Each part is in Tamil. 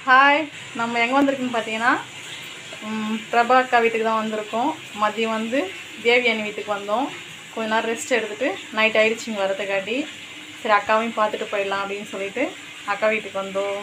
ஹாய் நம்ம எங்கே வந்திருக்குன்னு பார்த்தீங்கன்னா ம், பிரபா அக்கா வீட்டுக்கு தான் வந்திருக்கோம் மதியம் வந்து தேவியானி வீட்டுக்கு வந்தோம் கொஞ்ச நேரம் ரெஸ்ட் எடுத்துட்டு நைட் ஆயிடுச்சு இங்கே வரதுக்காட்டி சரி அக்காவையும் பார்த்துட்டு போயிடலாம் அப்படின்னு சொல்லிட்டு அக்கா வீட்டுக்கு வந்தோம்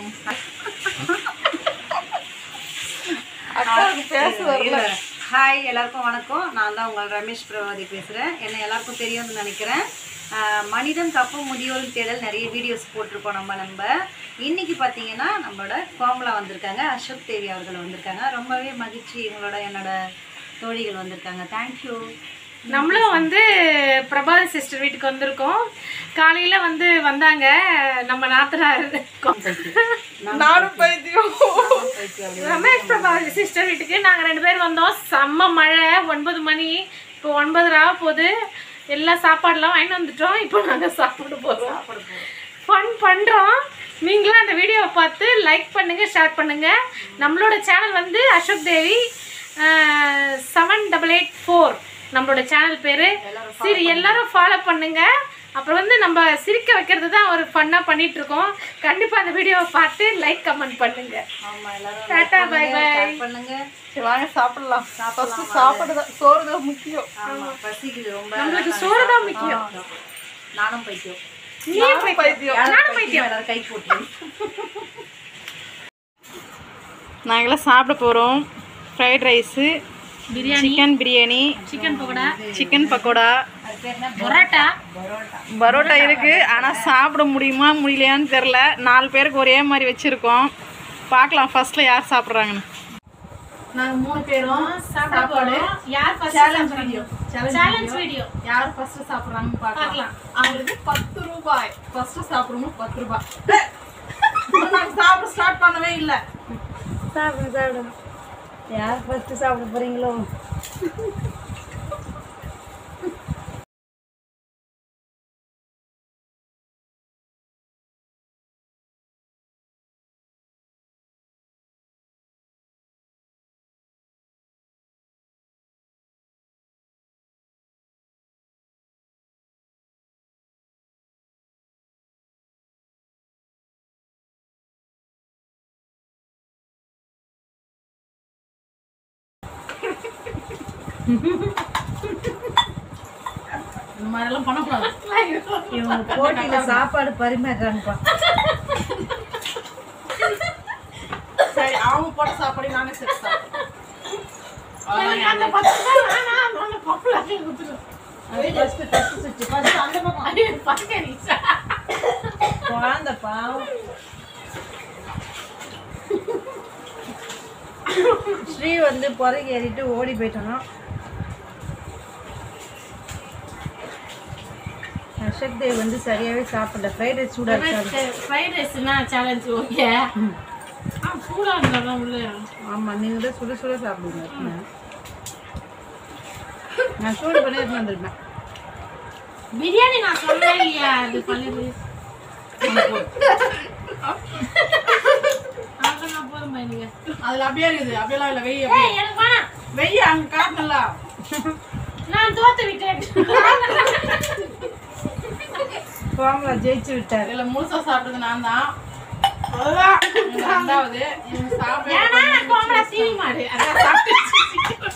அக்காவுக்கு பேச வரல ஹாய் எல்லாருக்கும் வணக்கம் நான் தான் உங்கள் ரமேஷ் பிரபாதி பேசுகிறேன் என்ன எல்லாருக்கும் தெரியும்னு நினைக்கிறேன் ஆஹ் மனிதம் தப்பு முதியோர் தேடல் நிறைய வீடியோஸ் போட்டிருக்கோம் நம்ம நம்ம இன்னைக்கு பார்த்தீங்கன்னா நம்மளோட கோமலா வந்திருக்காங்க அசோக் தேவி அவர்கள் வந்திருக்காங்க ரொம்பவே மகிழ்ச்சி இவங்களோட என்னோட தோழிகள் வந்திருக்காங்க தேங்க்யூ நம்மளும் வந்து பிரபாதி சிஸ்டர் வீட்டுக்கு வந்திருக்கோம் காலையில வந்து வந்தாங்க நம்ம நாத்தனார் நானும் பைத்தியம் ரமேஷ் பிரபாதி சிஸ்டர் வீட்டுக்கு நாங்க ரெண்டு பேர் வந்தோம் செம்ம மழை ஒன்பது மணி இப்போ ஒன்பது ஆக போகுது எல்லா சாப்பாடுலாம் வாங்கிட்டு வந்துட்டோம் இப்போ நாங்க சாப்பிட போறோம் ஃபன் பண்றோம் நீங்களும் அந்த வீடியோவை பார்த்து லைக் பண்ணுங்க ஷேர் பண்ணுங்க நம்மளோட சேனல் வந்து Ashok Devi seven double eight four நம்மளோட சேனல் பேரு சரி எல்லாரும் ஃபாலோ பண்ணுங்க அப்புறம் வந்து நம்ம சிரிக்க வைக்கிறது தான் ஒரு ஃபன்னா பண்ணிட்டு இருக்கோம் கண்டிப்பா அந்த வீடியோவை பார்த்து லைக் கமெண்ட் பண்ணுங்க ஆமாம் எல்லாரும் டாடா பை பை share பண்ணுங்க சரி வாங்க சாப்பிடலாம் ஃபஸ்ட்டு சாப்பிடுறது சோறு தான் முக்கியம் ஆமாம் பசிக்குது ரொம்ப நம்மளுக்கு சோறு தான் முக்கியம் நானும் பைத்தியம் நீ பைத்தியம் நானும் பைத்தியம் எல்லாரும் கை போட்டு நாங்களாம் சாப்பிட போகிறோம் fried rice biryani chicken biryani chicken pakoda chicken pakoda அது பேர் என்ன பரோட்டா பரோட்டா பரோட்டா இருக்கு ஆனால் சாப்பிட முடியுமா முடியலையான்னு தெரில நாலு பேருக்கு ஒரே மாதிரி வச்சுருக்கோம் பார்க்கலாம் ஃபர்ஸ்ட்ல யார் சாப்பிட்றாங்கன்னு நாங்கள் மூணு பேரும் சாப்பிட போறோம் யார் first challenge video challenge video யார் ஃபர்ஸ்ட் சாப்பிட்றாங்கன்னு பார்க்கலாம் பார்க்கலாம். அவங்களுக்கு பத்து ரூபாய் ஃபர்ஸ்ட் சாப்பிடுவோம் பத்து ரூபாய் நாங்கள் சாப்பிட ஸ்டார்ட் பண்ணவே இல்லை சாப்பிடுங்க சாப்பிடுங்க யார் ஃபர்ஸ்ட் சாப்பிட போறீங்களோ இந்த மாதிரிலாம் பண்ணக்கூடாது இவங்க போட்டியில சாப்பாடு பரிமாறாங்கப்பா சரி அவங்க போட்ட சாப்பாடு நானே சேர்த்து சாப்பிடுறேன் எனக்கு அந்த பத்து ரூபாய் வேணாம் அந்த பப்புல கொடுத்துரு ஃபர்ஸ்ட் ஃபர்ஸ்ட் சுச்சு ஃபர்ஸ்ட் அந்த பக்கம் அது பக்கரி குழந்த பாவம் ஸ்ரீ வந்து புறகு ஏறிட்டு ஓடி போயிட்டானா அசோக் தேவ் வந்து சரியாவே சாப்பிடல ஃப்ரைட் ரைஸ் சூடா இருக்காது ஃப்ரைட் ரைஸ்னா சேலஞ்ச் ஓகே ஆ சூடா இருந்தாலும் உள்ள ஆமா நீங்க தான் சுட சுட சாப்பிடுங்க நான் சூடு பண்ணி எடுத்து வந்திருப்பேன் பிரியாணி நான் சொல்லவே இல்லையா அது பண்ணிடு அதான் நான் போதும் பையனுங்க அதில் அப்படியே இருக்குது அப்படியெல்லாம் இல்லை வெய்ய ஏய் எனக்கு வேணாம் வெய்ய அங்கே காட்டணும்ல நான் தோத்து விட்டேன் கோமலா ஜெயிச்சு விட்டாரு இதில் முழுசா சாப்பிட்டது நான் தான் அதுதான் இவங்க ரெண்டாவது இவங்க சாப்பிட ஏன்னா நான் கோமலா டிவி மாடு அதான் சாப்பிட்டு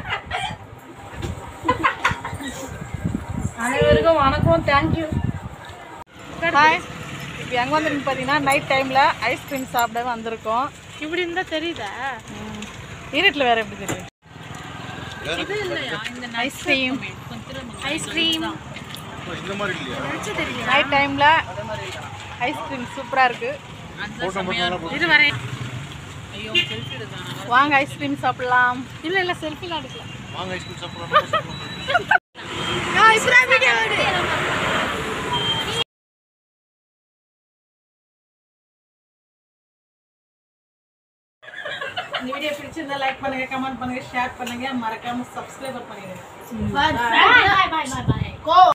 அனைவருக்கும் வணக்கம் தேங்க்யூ ஹாய் இப்போ எங்கே வந்துருக்கு பார்த்தீங்கன்னா நைட் டைமில் ஐஸ்கிரீம் சாப்பிட வந்திருக்கோம் இப்படி இருந்தா தெரியுதா ஈரட்டில் வேறு எப்படி தெரியும் இது இல்லையா இந்த ஐஸ்கிரீம் ஐஸ்கிரீம் நைட் டைமில் ஐஸ்கிரீம் சூப்பராக இருக்குது இது வரேன் வாங்க ஐஸ்கிரீம் சாப்பிடலாம் இல்ல இல்ல செல்ஃபிலாம் எடுக்கலாம் இந்த வீடியோ பிடிச்சிருந்தா லைக் பண்ணுங்க கமெண்ட் பண்ணுங்க ஷேர் பண்ணுங்க மறக்காம சப்ஸ்கிரைபர் பண்ணிடுங்க பாய் பாய் பாய் பாய்